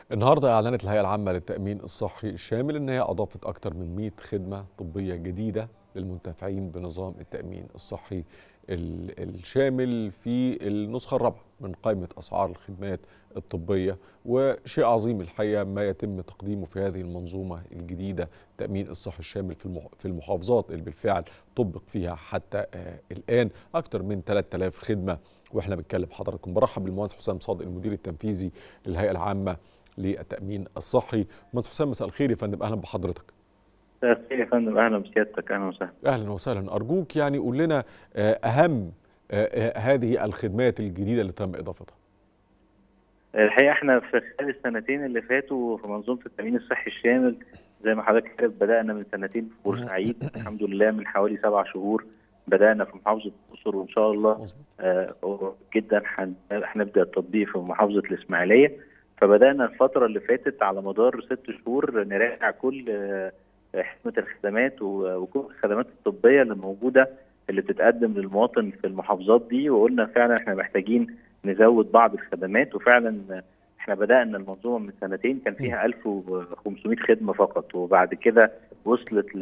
النهارده اعلنت الهيئه العامه للتامين الصحي الشامل ان هي اضافت اكثر من 100 خدمه طبيه جديده للمنتفعين بنظام التامين الصحي الشامل في النسخه الرابعه من قائمه اسعار الخدمات الطبيه وشيء عظيم الحقيقه ما يتم تقديمه في هذه المنظومه الجديده التامين الصحي الشامل في المحافظات اللي بالفعل طبق فيها حتى الان اكثر من 3000 خدمه واحنا بنتكلم حضراتكم برحب بالمهندس حسام صادق المدير التنفيذي للهيئه العامه للتامين الصحي مهندس حسام مساء الخير يا فندم اهلا بحضرتك مساء الخير يا فندم اهلا بسيادتك اهلا وسهلا اهلا وسهلا ارجوك يعني قول لنا اهم هذه الخدمات الجديده اللي تم اضافتها الحقيقه احنا في خلال السنتين اللي فاتوا في منظومه التامين الصحي الشامل زي ما حضرتك عارف بدانا من سنتين في بورسعيد الحمد لله من حوالي سبع شهور بدانا في محافظه الاقصر وان شاء الله آه جدا هنبدا التطبيق في محافظه الاسماعيليه فبدانا الفتره اللي فاتت على مدار ست شهور نراجع كل آه حكمه الخدمات وكل الخدمات الطبيه اللي موجوده اللي بتتقدم للمواطن في المحافظات دي وقلنا فعلا احنا محتاجين نزود بعض الخدمات وفعلا احنا بدانا المنظومه من سنتين كان فيها 1500 خدمه فقط وبعد كده وصلت ل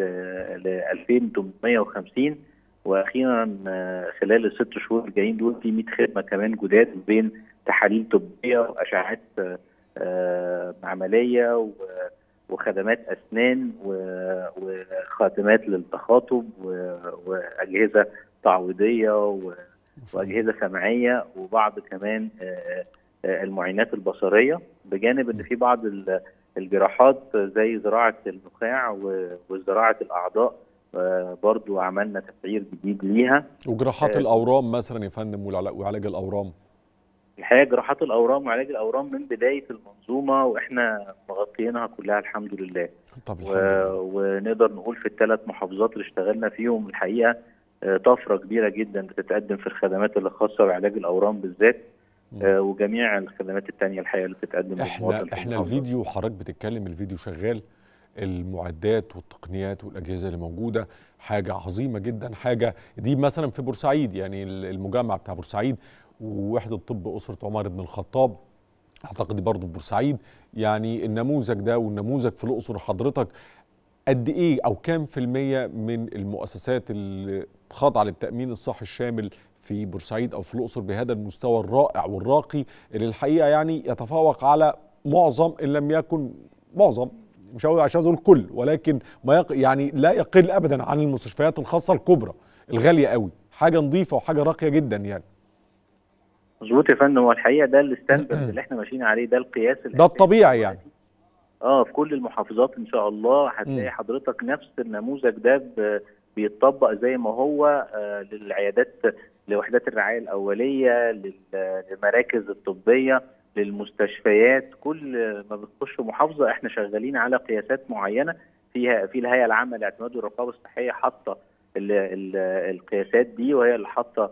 2850 واخيرا خلال الست شهور الجايين دول في 100 خدمه كمان جداد بين تحاليل طبيه واشعاعات عمليه وخدمات اسنان وخاتمات للتخاطب واجهزه تعويضيه واجهزه سمعيه وبعض كمان المعاينات البصريه بجانب ان في بعض الجراحات زي زراعه النخاع وزراعه الاعضاء برضو عملنا تسعير جديد ليها وجراحات الاورام مثلا يا فندم وعلاج الاورام الحقيقه جراحات الاورام وعلاج الاورام من بدايه المنظومه واحنا مغطيينها كلها الحمد لله طب و... ونقدر نقول في الثلاث محافظات اللي اشتغلنا فيهم الحقيقه طفره كبيره جدا بتتقدم في الخدمات اللي خاصه بعلاج الاورام بالذات آه وجميع الخدمات الثانيه الحقيقه اللي بتتقدم احنا احنا الفيديو حضرتك بتتكلم الفيديو شغال المعدات والتقنيات والاجهزه اللي موجوده حاجه عظيمه جدا حاجه دي مثلا في بورسعيد يعني المجمع بتاع بورسعيد ووحده طب اسره عمر بن الخطاب اعتقد برضه في بورسعيد يعني النموذج ده والنموذج في الاقصر حضرتك قد ايه او كام في الميه من المؤسسات اللي خاضعه للتامين الصحي الشامل في بورسعيد او في الاقصر بهذا المستوى الرائع والراقي اللي الحقيقه يعني يتفوق على معظم ان لم يكن معظم مش عشان اقول كل ولكن ما يق... يعني لا يقل ابدا عن المستشفيات الخاصه الكبرى الغاليه قوي حاجه نظيفه وحاجه راقيه جدا يعني مظبوط يا فندم هو الحقيقه ده الستاندرد اللي احنا ماشيين عليه ده القياس ده الطبيعي يعني اه في كل المحافظات ان شاء الله هتلاقي حضرتك نفس النموذج ده بيتطبق زي ما هو آه للعيادات لوحدات الرعايه الاوليه للمراكز الطبيه للمستشفيات كل ما بتخش محافظه احنا شغالين على قياسات معينه فيها في الهيئه العامه للاعتماد والرقابه الصحيه حاطه القياسات دي وهي اللي حاطه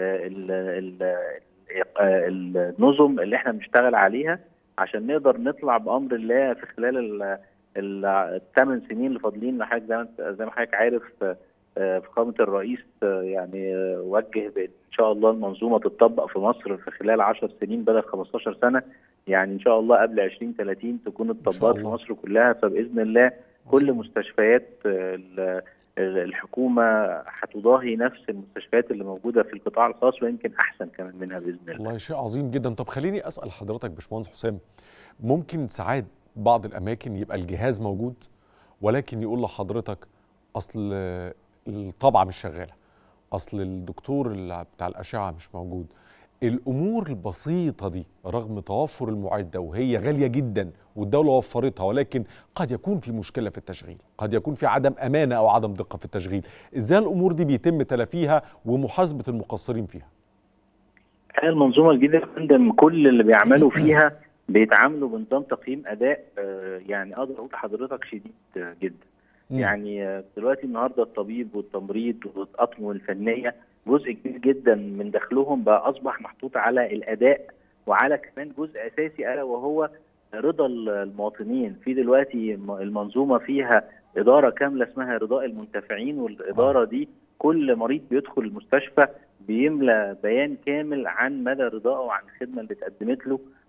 النظم اللي احنا بنشتغل عليها عشان نقدر نطلع بامر الله في خلال الثمان سنين اللي فاضلين لحضرتك زي ما زي ما حضرتك عارف فخامه الرئيس يعني وجه بان شاء الله المنظومه تطبق في مصر في خلال 10 سنين بدل 15 سنه يعني ان شاء الله قبل 2030 تكون اتطبقت في مصر كلها فباذن الله كل مستشفيات الحكومه هتضاهي نفس المستشفيات اللي موجوده في القطاع الخاص ويمكن احسن كمان منها باذن الله. والله شيء عظيم جدا، طب خليني اسال حضرتك باشمهندس حسام ممكن ساعات بعض الاماكن يبقى الجهاز موجود ولكن يقول لحضرتك اصل الطبعه مش شغاله، اصل الدكتور اللي بتاع الاشعه مش موجود. الامور البسيطه دي رغم توفر المعده وهي غاليه جدا والدوله وفرتها ولكن قد يكون في مشكله في التشغيل قد يكون في عدم امانه او عدم دقه في التشغيل ازاي الامور دي بيتم تلافيها ومحاسبه المقصرين فيها المنظومه الجديده يا فندم كل اللي بيعملوا فيها بيتعاملوا بنظام تقييم اداء يعني اقدر اقول لحضرتك شديد جدا يعني دلوقتي النهارده الطبيب والتمريض والاطقم الفنيه جزء كبير جدا من دخلهم بقى اصبح محطوط على الاداء وعلى كمان جزء اساسي الا وهو رضا المواطنين في دلوقتي المنظومه فيها اداره كامله اسمها رضاء المنتفعين والاداره دي كل مريض بيدخل المستشفى بيملى بيان كامل عن مدى رضائه عن الخدمه اللي اتقدمت له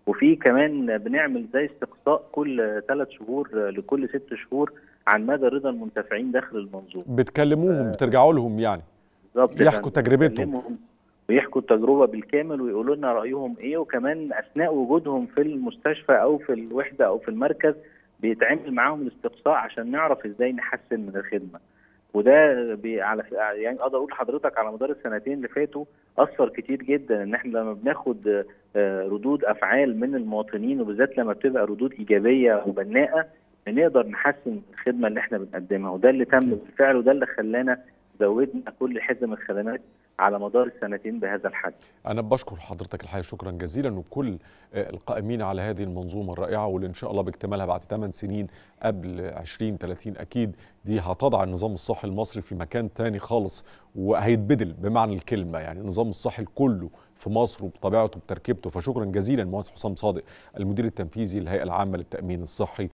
وفي كمان بنعمل زي استقصاء كل ثلاث شهور لكل ست شهور عن مدى رضا المنتفعين داخل المنظومه بتكلموهم بترجعوا لهم يعني بالظبط يحكوا تجربتهم بنكلمهم ويحكوا التجربه بالكامل ويقولوا لنا رايهم ايه وكمان اثناء وجودهم في المستشفى او في الوحده او في المركز بيتعمل معاهم الاستقصاء عشان نعرف ازاي نحسن من الخدمه وده بي على يعني اقدر اقول لحضرتك على مدار السنتين اللي فاتوا اثر كتير جدا ان احنا لما بناخد ردود افعال من المواطنين وبالذات لما بتبقى ردود ايجابيه وبناءه بنقدر نحسن الخدمه اللي احنا بنقدمها وده اللي تم بالفعل وده اللي خلانا زودنا كل حزم الخدمات على مدار السنتين بهذا الحجم. أنا بشكر حضرتك الحقيقة شكرا جزيلا وكل القائمين على هذه المنظومة الرائعة واللي إن شاء الله باكتمالها بعد 8 سنين قبل 20 30 أكيد دي هتضع النظام الصحي المصري في مكان تاني خالص وهيتبدل بمعنى الكلمة يعني النظام الصحي كله في مصر وبطبيعته وبتركيبته فشكرا جزيلا مهندس حسام صادق المدير التنفيذي للهيئة العامة للتأمين الصحي